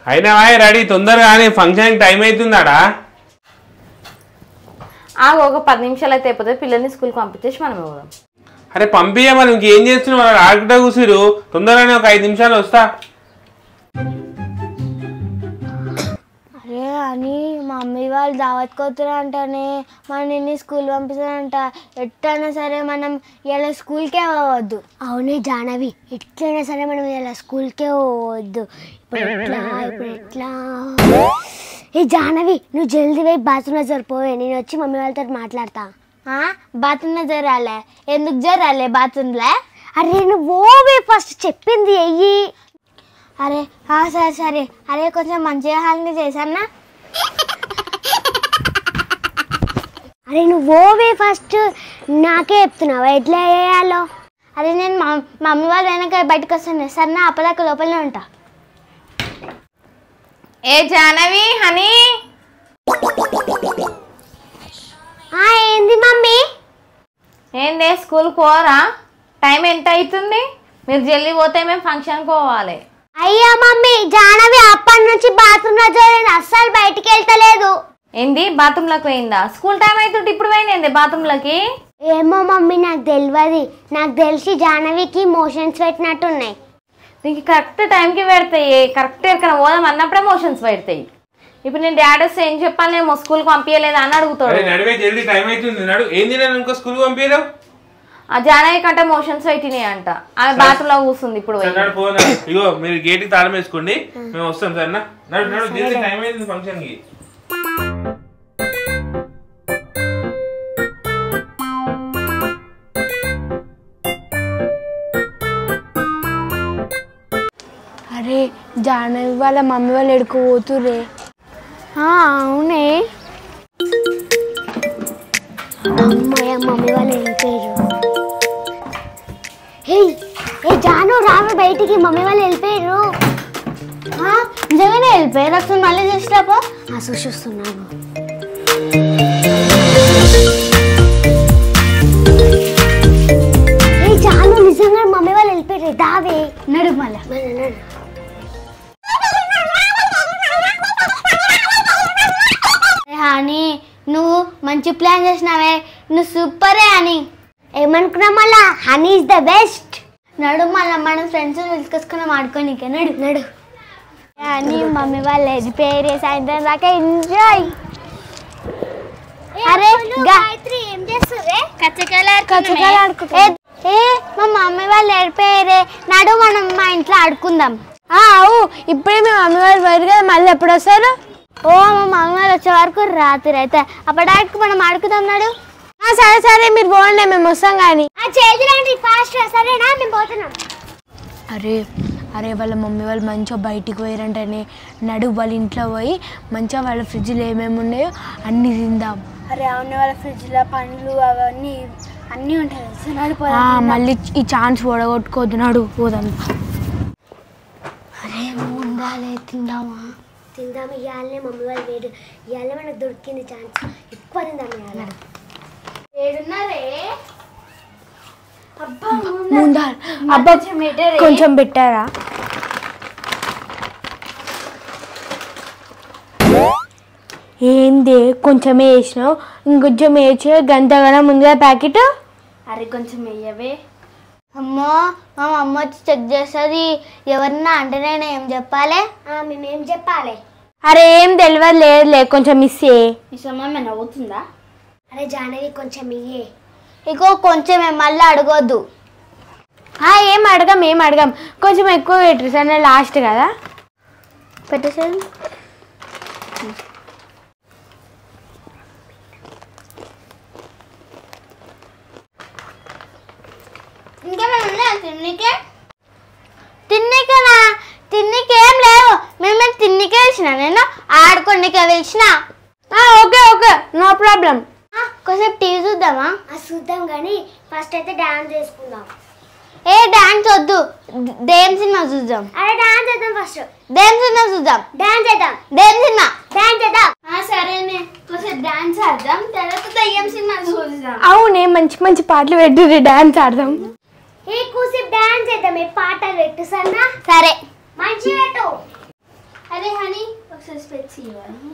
అయినా వాయ్ రెడీ తొందరగా కానీ ఫంక్షన్ టైం అవుతుందాడా ఆ ఒక పది నిమిషాలు అయితే అయిపోతుంది పిల్లల్ని స్కూల్కి పంపించేసి మనం పోదాం అరే పంపియ మరి ఇంకేం చేస్తున్నావు వాళ్ళు ఆడుకుంటా కూసిరు తొందరగానే ఒక ఐదు నిమిషాలు వస్తా అరే అని మా మమ్మీ వాళ్ళు దావత్ కోతురంటనే మన నిన్ను స్కూల్ పంపిస్తారంట ఎట్లయినా సరే మనం ఇలా స్కూల్కే పోవద్దు అవునే జానవి ఎట్లయినా సరే మనం ఇలా స్కూల్కే పోవద్దు ఇప్పుడు ఎట్లా ఇప్పుడు ఎట్లా ఏ జానవి నువ్వు జల్దీ పోయి బాత్రూంలో జరిపోవే నేను వచ్చి మమ్మీ వాళ్ళతో మాట్లాడతా బాత్రూంలో జరాలే ఎందుకు జరాలే బాత్రూంలో అరే నువ్వు ఓవే ఫస్ట్ చెప్పింది అయ్యి అరే ఆ, సరే సరే అరే కొంచెం మంచిగా హాల్ని చేశానా అరే నువ్వు ఓవే ఫస్ట్ నాకే చెప్తున్నావా ఎట్లా చేయాలో అరే నేను మా మమ్మీ వాళ్ళు వెనక బయటకు వస్తాను సరే అప్పదాకా లోపలనే ఉంటా ఏ జానవి హనీ ఆ, ఏంది మమ్మీ ఏందే స్కూల్కి పోరా టైం ఎంత అవుతుంది మీరు జల్దీ పోతే మేము ఫంక్షన్కి పోవాలి అయ్యా మమ్మీ జానవి అప్పటి నుంచి బాత్రూంలో జరిగింది అస్సలు బయటికి వెళ్తలేదు ఏంది బాత్రూంలోకి పోయిందా స్కూల్ టైం అవుతుంటే ఇప్పుడు పోయింది బాత్రూంలోకి ఏమో మమ్మీ నాకు తెలియదు నాకు తెలిసి జానవికి మోషన్స్ పెట్టినట్టున్నాయి నీకు కరెక్ట్ టైంకి పెడతాయి కరెక్ట్ ఎక్కడ పోదాం అన్నప్పుడే మోషన్స్ పెడతాయి ఇప్పుడు నేను డాడీ వస్తే ఏం చెప్పాలేమో స్కూల్కి పంపించలేదా అని అడుగుతాడు అరే నడివే జల్దీ టైం అవుతుంది నడు ఏంది నేను ఇంకో స్కూల్ పంపించలేవు ఆ జానవి కంటే మోషన్స్ పెట్టినాయి అంట ఆమె బాత్రూంలో కూర్చుంది ఇప్పుడు పోయి. నడు పో నడు. ఇగో మీరు గేట్ కి తాళం వేసుకోండి మేము వస్తాం సరేనా నడు నడు జల్దీ టైం అవుతుంది ఫంక్షన్ కి అరే జానవి వాళ్ళ మమ్మీ వాళ్ళు ఎడుకోపోతురే అవునే అమ్మయ్య మమ్మీ వాళ్ళు వెళ్ళిపోయారు ఏయ్ ఏ జాను రావు బయటికి మమ్మీ వాళ్ళు వెళ్ళిపోయారు ఆ, నిజంగానే వెళ్ళిపోయారు అసలు మళ్ళీ చూసినాపో ఆ చూసి వస్తున్నాను ఏ జాను నిజంగా మమ్మీ వాళ్ళు వెళ్ళిపోయారు దావే నడు మళ్ళా నడు అని నువ్వు మంచి ప్లాన్ చేసినావే నువ్వు సూపరే అని ఏమనుకున్నా మళ్ళా హనీ ఇస్ ద బెస్ట్ నడు మళ్ళా మన ఫ్రెండ్స్ పిలుచుకొచ్చుకున్నాం ఆడుకోనికే నడు నడు అని మమ్మీ వాళ్ళు వెళ్ళిపోయారు సాయంత్రం దాకా ఎంజాయ్ అరే ఏం చేస్తుంది కచ్చకాయలు ఆడుకుంటా ఏ మా మమ్మీ వాళ్ళు వెళ్ళిపోయారే నడు మనం మా ఇంట్లో ఆడుకుందాం అవు ఇప్పుడే మీ మమ్మీ వాళ్ళు పోయారు కదా మళ్ళీ ఎప్పుడు వస్తారు ఓ మా మమ్మీ వాళ్ళు వచ్చే వరకు రాత్రి అయితే అప్పటికి మనం ఆడుకుందాం నాడు సరే సరే మీరు పోండి మేము వస్తాం కానీ చేతులండి ఫాస్ట్ సరేనా మేము పోతున్నాం అరే అరే వాళ్ళ మమ్మీ వాళ్ళు మంచిగా బయటికి పోయారంటేనే నడు వాళ్ళ ఇంట్లో పోయి మంచిగా వాళ్ళ ఫ్రిడ్జ్లో ఏమేమి ఉన్నాయో అన్నీ తిందాం అరే అవును వాళ్ళ ఫ్రిడ్జ్లో పండ్లు అవన్నీ అన్నీ ఉంటాయి తెలుసు నడు ఆ, మళ్ళీ ఈ ఛాన్స్ ఓడగొట్టుకోవద్దు నడు పోదాం అరే ఉండాలి తిందామా తిందాము ఇవాళనే మమ్మీ వాళ్ళు వేడు ఇవాళ మనకు దొరికింది ఛాన్స్ ఎక్కువ తిందాము ఇవాళ ఏడున్నారే అబ్బా ముందా అబ్బా కొంచెం పెట్టారా ఏంది కొంచెం వేసినావు ఇంకొంచెం వేసి గంటగానే ముందుగా ప్యాకెట్ అరే కొంచెం వెయ్యవే అమ్మో మా అమ్మ వచ్చి చెక్ చేస్తుంది ఎవరన్నా అంటే నేను ఏం చెప్పాలి మేమేం చెప్పాలి అరే ఏం తెలియదు లేదులే కొంచెం మిస్ ఏ ఈ సమయం నవ్వుతుందా అరే జానవి కొంచెం ఇయ్యే ఇగో కొంచెం మళ్ళీ అడగొద్దు ఆ, ఏం అడగం ఏం అడగం కొంచెం ఎక్కువ పెట్టరు సరే లాస్ట్ కదా పెట్టేసాను ఇంకేమైనా తిన్నికే తిన్నికేనా తిన్నికేం లేవు మేము తిన్నికే ఇచ్చిన నేను ఆడుకోండికే పిలిచిన ఓకే ఓకే నో ప్రాబ్లం కొంచెం టీవీ చూద్దామా చూద్దాం కానీ ఫస్ట్ అయితే డాన్స్ చేసుకుందాం ఏ డాన్స్ వద్దు దేం సినిమా చూద్దాం అరే డాన్స్ చేద్దాం ఫస్ట్ దేం సినిమా చూద్దాం డాన్స్ చేద్దాం దేం సినిమా డాన్స్ చేద్దాం సరేనే కొంచెం డాన్స్ ఆడదాం తర్వాత దయ్యం సినిమా చూద్దాం అవునే మంచి మంచి పాటలు పెట్టి డాన్స్ ఆడదాం ఏ కూసి డాన్స్ చేద్దాం ఏ పాటలు పెట్టు సన్నా సరే మంచి పెట్టు అరే హనీ ఒకసారి స్పెట్స్ ఇవ్వాలి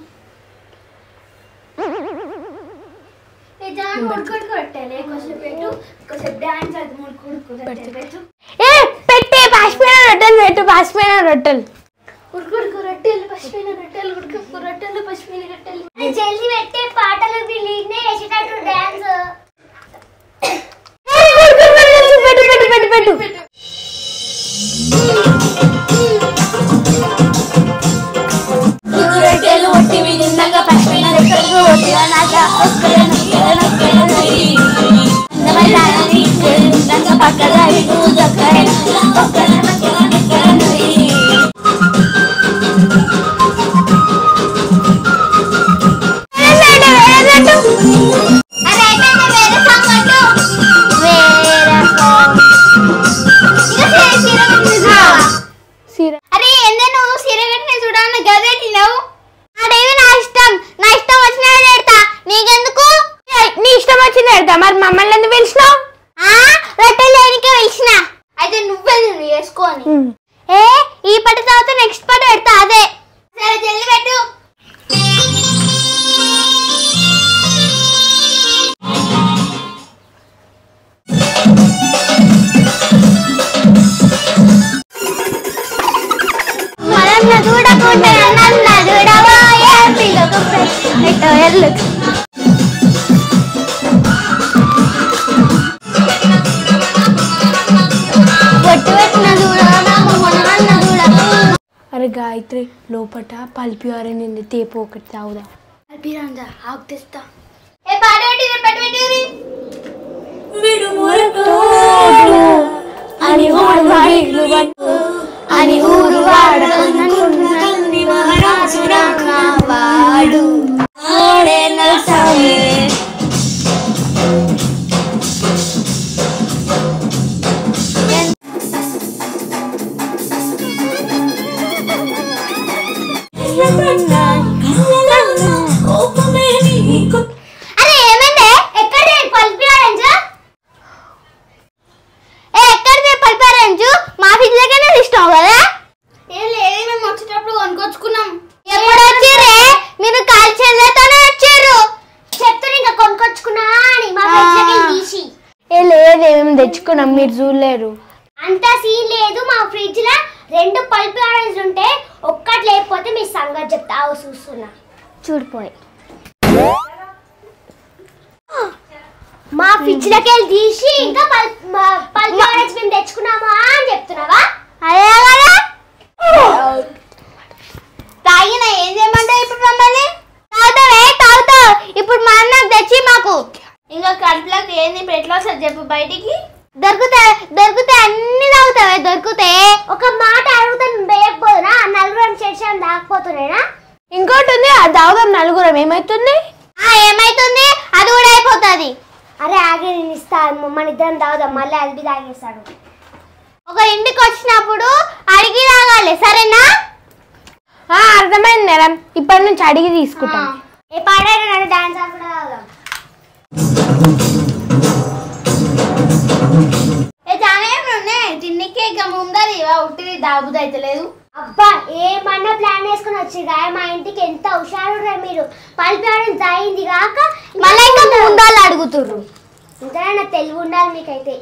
ముడుకుడు కొట్టాలి కొంచెం పెట్టు కొంచెం డాన్స్ అది ముడుకుడు పెట్టు ఏ పెట్టే పాసిపోయిన రొట్టెలు పెట్టు పాసిపోయిన రొట్టెలు ఉడుకుడుకు రొట్టెలు పసిపోయిన రొట్టెలు ఉడుకు రొట్టెలు పసిపోయిన రొట్టెలు జల్దీ పెట్టే పాటలు వీళ్ళనే వేసేటట్టు డాన్స్ పెట్టు పెట్టు పెట్టు పెట్టు పెట్టు రొట్టెలు ఒట్టి మీద ఉండగా పసిపోయిన రొట్టెలు ఒట్టిగా నాక పక్కన సీర అరే ఏందే నువ్వు సీర కట్టిన చూడాలని గదెట్టినావు అదేవి నా ఇష్టం నా ఇష్టం వచ్చిన పెడతా నీకెందుకు నీ ఇష్టం వచ్చింది పెడతా మరి మమ్మల్ని ఎందుకు పిలిచినావు ఆ రొట్టెలు లేనికే పిలిచిన అయితే నువ్వే నువ్వు వేసుకోని ఏ ఈ పట్టు తర్వాత నెక్స్ట్ పట్టు పెడతా అదే సరే జల్లి పెట్టు మనన్న చూడకుండా నన్న చూడబోయే పిల్లకు పెట్టో ఎల్లు బొట్టు పెట్టిన చూడగా మనన్న చూడ అరే గాయత్రి లోపట పల్పి ఆరెంజ్ తేపు ఒకటి తాగుదా అల్పిరాందా ఆకు తెస్తా ఏ పాట పెట్టి పెట్టు పెట్టి అని అని ఊరు వాడు వాడు అరే ఏమండే ఎక్కడ పల్పి ఆరెంజ్ ఏ ఎక్కడ పల్పి ఆరెంజ్ మా ఫ్రిడ్జ్ దగ్గరనే ఇష్టం కదా ఏ లేదు మేము వచ్చేటప్పుడు కొనుక్కొచ్చుకున్నాం ఎప్పుడు వచ్చిర్రే మీరు కాల్ చెల్లెతోనే వచ్చారు చెప్తారు ఇంకా కొనుక్కొచ్చుకున్నా అని మా ఫ్రిడ్జ్ దగ్గర తీసి ఏ లేదే మేము తెచ్చుకున్నాం మీరు చూడలేరు అంత సీన్ లేదు మా ఫ్రిడ్జ్ లో రెండు పల్పి ఆరెంజ్ ఉంటే ఒక్కటి లేకపోతే మీ సంగతి చెప్తా ఆవు చూస్తున్నా చూడిపోయి మా ఫ్రిడ్జ్ లోకి వెళ్ళి తీసి ఇంకా పల్- మా- పల్పి ఆరెంజ్ మేము తెచ్చుకున్నామా అని చెప్తున్నావా అదే కదా తాగిన ఏం చేయమంటావు ఇప్పుడు మమ్మల్ని తాగుతావే తాగుతావు ఇప్పుడు మా అన్న తెచ్చి మాకు ఇంకా కడుపులోకి ఏంది ఇప్పుడు ఎట్లా వస్తుంది చెప్పు బయటికి దొరికితే దొరికితే అన్ని తాగుతావే దొరికితే ఒక మాట అడుగుతాను వేయకపోదునా నలుగురం చేసాను తాగకపోతున్నానా ఇంకోటి ఉంది అది తాగుదాం నలుగురం ఏమైతుంది ఆ ఏమైతుంది అది కూడా అయిపోతుంది అరే ఆగే నేను ఇస్తా మన ఇద్దరం తాగుదాం మళ్ళీ అది తాగేస్తాడు ఒక ఇంటికి వచ్చినప్పుడు అడిగి తాగాలి సరేనా ఆ, అర్థమైంది మేడం ఇప్పటి నుంచి అడిగి తీసుకుంటాం ఏ పాడారు డాన్స్ కూడా తాగుదాం ఏ జానే తిన్నికే ఇక ముందది ఉట్టిది దాబుది అయితే లేదు అబ్బా ఏమన్నా ప్లాన్ వేసుకుని వచ్చి మా ఇంటికి ఎంత హుషారు మీరు పల్పాడడం అయింది కాక మళ్ళీ ఇంకా ముందాలు అడుగుతుర్రు ఇంతైనా తెలివి ఉండాలి మీకైతే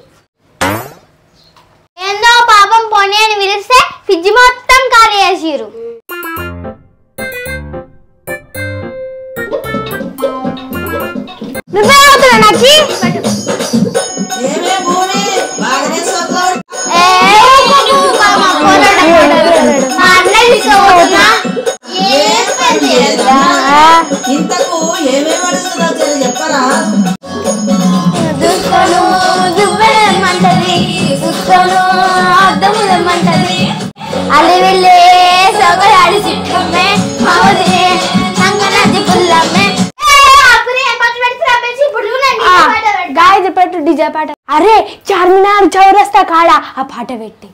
ఏందో పాపం పోనీ అని పిలిస్తే ఫ్రిడ్జ్ మొత్తం ఖాళీ చేసిరు నువ్వే అవుతున్నా నాకు ఏమే భూమి బాగానే చదువు మా అన్నయ్య తీసుకోబోతున్నా ఏం పని చేయదురా? ఇంతకు ఏమేమి అడుగుతుందో తెలియదు చెప్పరా దుఃఖను దువ్వెమంటది దుఃఖను అద్దములమంటది అలి వెళ్ళే సొగలాడి సిట్టమ్మే మౌది సంగనది పుల్లమ్మే ఆ, గాయత్రి పెట్టు డిజే పాట అరే చార్మినార్ చౌరస్తా కాడ ఆ పాట పెట్టి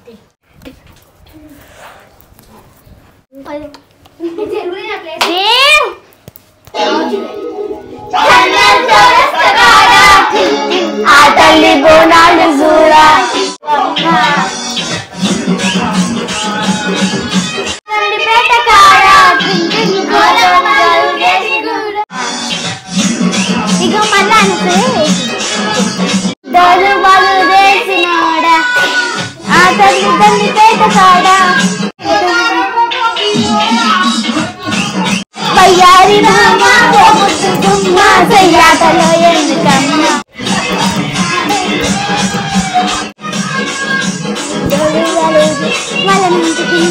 ఆ తల్లి బోనాలు చూడా పేట కాడ మళ్ళీ అంతే దొరు బలు చేసినోడా ఆ తల్లి తల్లి పేట కాడా బయ్యారి రామా ఓ ముద్దు గుమ్మ సయ్యాటలో ఎందుకమ్మా దొరు బలు మళ్ళీ ఇంటికి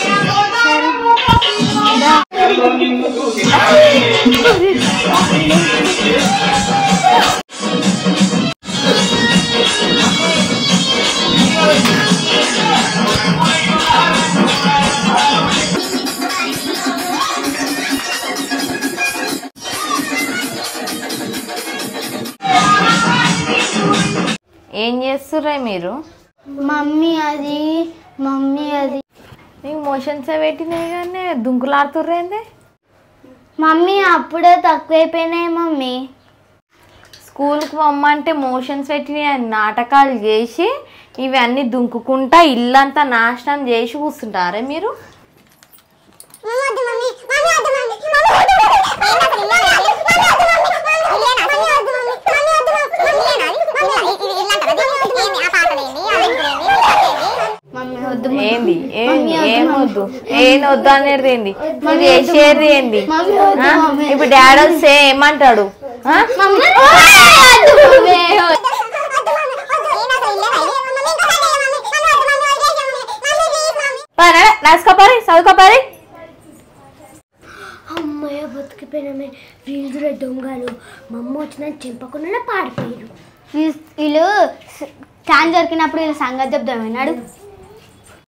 ఏం చేస్తుర్రే మీరు మమ్మీ అది మమ్మీ అది మీకు మోషన్స్ పెట్టినాయి కానీ దుంకులాడుతుర్రేంది మమ్మీ అప్పుడే తక్కువైపోయినాయి మమ్మీ స్కూల్కి పొమ్మంటే మోషన్స్ పెట్టిన నాటకాలు చేసి ఇవి అన్నీ దుంకుకుంటా ఇల్లంతా నాశనం చేసి కూర్చుంటారే మీరు మమ్మీ వద్దు ఏంది ఏంది ఏం వద్దు ఏం వద్దు అనేది ఏంది నువ్వు చేసేది ఏంది మమ్మీ వద్దు, ఆ? మమ్మీ. ఇప్పుడు డాడీ వస్తే ఏమంటాడు ఆ? మమ్మీ వద్దు, మమ్మీ. పరా, రాసుకోపారి చదువుకోపారి అమ్మయ్య బతికిపోయినామే వీళ్ళు దొంగలు మా అమ్మ వచ్చిన చెంపకుండా పాడిపోయారు వీళ్ళు ఛాన్స్ దొరికినప్పుడు వీళ్ళు సంగతి చెప్దాం విన్నాడు